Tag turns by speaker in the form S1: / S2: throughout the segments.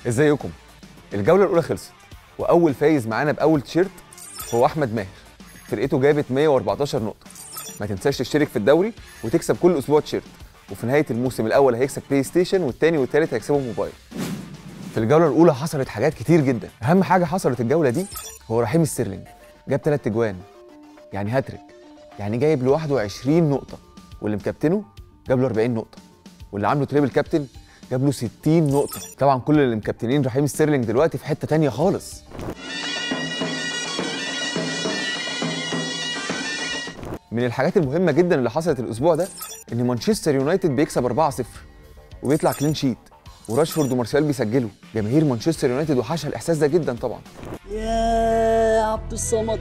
S1: ازيكم الجوله الاولى خلصت واول فايز معانا باول تيشيرت هو احمد ماهر فرقته جابت 114 نقطه ما تنساش تشترك في الدوري وتكسب كل اسبوع تيشيرت وفي نهايه الموسم الاول هيكسب بلاي ستيشن والتاني والتالت هيكسبوا موبايل في الجوله الاولى حصلت حاجات كتير جدا اهم حاجه حصلت الجوله دي هو رحيم ستيرلينج جاب 3 اجوان يعني هاتريك يعني جايب لوحده 20 نقطه واللي مكابتنه جاب له 40 نقطه واللي عامله تريبل كابتن جاب له 60 نقطه طبعا كل اللي مكابتنين رحيم ستيرلينج دلوقتي في حته تانية خالص من الحاجات المهمه جدا اللي حصلت الاسبوع ده ان مانشستر يونايتد بيكسب 4-0 وبيطلع كلين شيت وراشفورد ومارسيال بيسجلوا جماهير مانشستر يونايتد وحشها الاحساس ده جدا طبعا
S2: يا عبد الصمد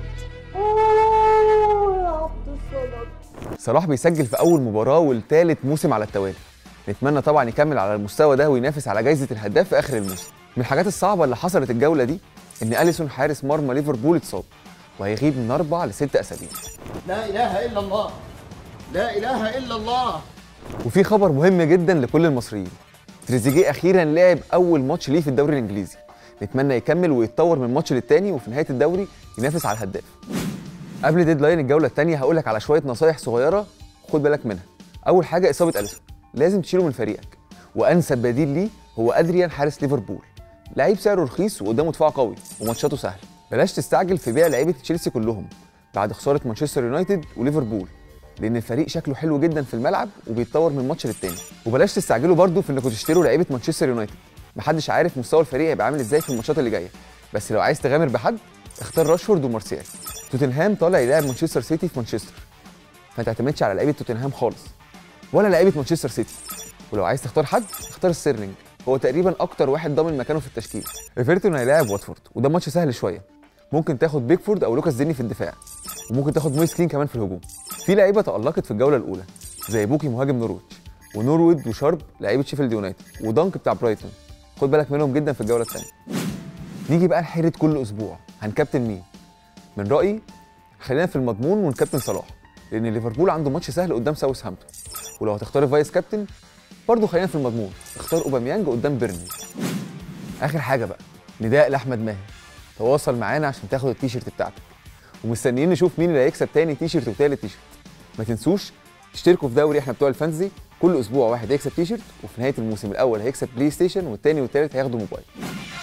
S2: يا عبد الصمد
S1: صلاح بيسجل في اول مباراه والثالث موسم على التوالي نتمنى طبعا يكمل على المستوى ده وينافس على جائزه الهداف في اخر الموسم من الحاجات الصعبه اللي حصلت الجوله دي ان اليسون حارس مرمى ليفربول اتصاب وهيغيب من اربع لست اسابيع
S3: لا اله الا الله لا اله الا الله
S1: وفي خبر مهم جدا لكل المصريين تريزيجيه اخيرا لعب اول ماتش ليه في الدوري الانجليزي نتمنى يكمل ويتطور من ماتش للتاني وفي نهايه الدوري ينافس على الهداف قبل ديدلاين الجوله الثانيه هقول لك على شويه نصايح صغيره خد بالك منها اول حاجه اصابه اليسون لازم تشيله من فريقك وانسب بديل ليه هو ادريان حارس ليفربول لعيب سعره رخيص وقدامه دفاع قوي وماتشاته سهله بلاش تستعجل في بيع لعيبه تشيلسي كلهم بعد خساره مانشستر يونايتد وليفربول لان الفريق شكله حلو جدا في الملعب وبيتطور من ماتش للتاني وبلاش تستعجلوا برضو في انكم تشتروا لعيبه مانشستر يونايتد محدش عارف مستوى الفريق هيبقى عامل ازاي في الماتشات اللي جايه بس لو عايز تغامر بحد اختار راشفورد ومارسيال توتنهام طالع يلعب مانشستر سيتي في مانشستر ما تعتمدش على لعيبه توتنهام خالص ولا لعيبه مانشستر سيتي ولو عايز تختار حد اختار ستيرلينج هو تقريبا اكتر واحد ضامن مكانه في التشكيل ايفرتون هيلاعب واتفورد وده ماتش سهل شويه ممكن تاخد بيكفورد او لوكاس ديني في الدفاع وممكن تاخد مويس كين كمان في الهجوم في لعيبه تالقت في الجوله الاولى زي بوكي مهاجم نورويتش ونورويد وشارب لعيبه شيفيلد يونايتد ودانك بتاع برايتون خد بالك منهم جدا في الجوله الثانيه نيجي بقى لحيره كل اسبوع هنكابتن مين من رايي خلينا في المضمون ونكابتن صلاح لان ليفربول عنده ماتش سهل قدام ساوث هامبتون ولو هتختار فايس كابتن برضه خلينا في المضمون اختار اوباميانج قدام بيرني اخر حاجه بقى نداء لاحمد ماهر تواصل معانا عشان تاخد التيشيرت بتاعتك ومستنيين نشوف مين اللي هيكسب تاني تيشيرت وتالت تيشيرت ما تنسوش تشتركوا في دوري احنا بتوع الفانتزي كل اسبوع واحد هيكسب تيشيرت وفي نهايه الموسم الاول هيكسب بلاي ستيشن والتاني والتالت هياخدوا موبايل